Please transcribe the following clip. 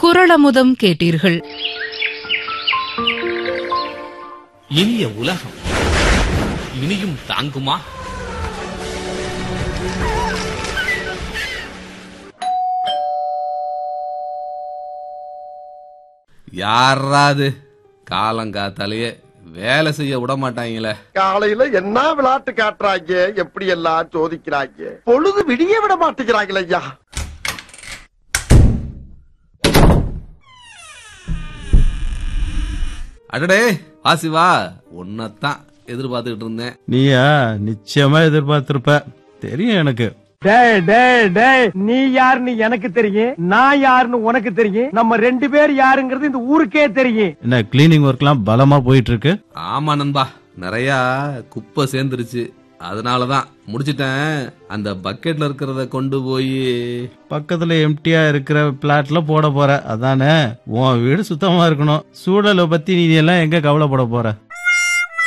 குரளமுதம் கேட்டீர்கள் இனிய உலகம் இனியும் தாங்குமா யாராது காலங்காத்தாலேயே வேலை செய்ய விட மாட்டாங்களே காலையில என்ன விளையாட்டு காட்டுறாங்க எப்படி எல்லாம் சோதிக்கிறாங்க பொழுது விடிய விட மாட்டேங்கிறாங்களே ஐயா அடடே ஆசிவா உன்னைத்தான் எதிர்பார்த்துக்கிட்டு இருந்தேன் நீயா நிச்சயமா எதிர்பார்த்திருப்ப தெரியும் எனக்கு டேய் டேய் டேய் நீ யாருன்னு எனக்கு தெரியும் நான் யாருன்னு உனக்கு தெரியும் நம்ம ரெண்டு பேர் யாருங்கிறது இந்த ஊருக்கே தெரியும் என்ன கிளீனிங் ஒர்க்லாம் பலமா போயிட்டு இருக்கு ஆமா நண்பா நிறைய குப்பை சேர்ந்துருச்சு அதனாலதான் முடிச்சிட்டேன் அந்த பக்கெட்ல இருக்கிறத கொண்டு போய் பக்கத்துல எம்டியா இருக்கிற பிளாட்ல போட போற அதானே உன் வீடு சுத்தமா இருக்கணும் சூழலை பத்தி நீ எல்லாம் எங்க கவலைப்பட போற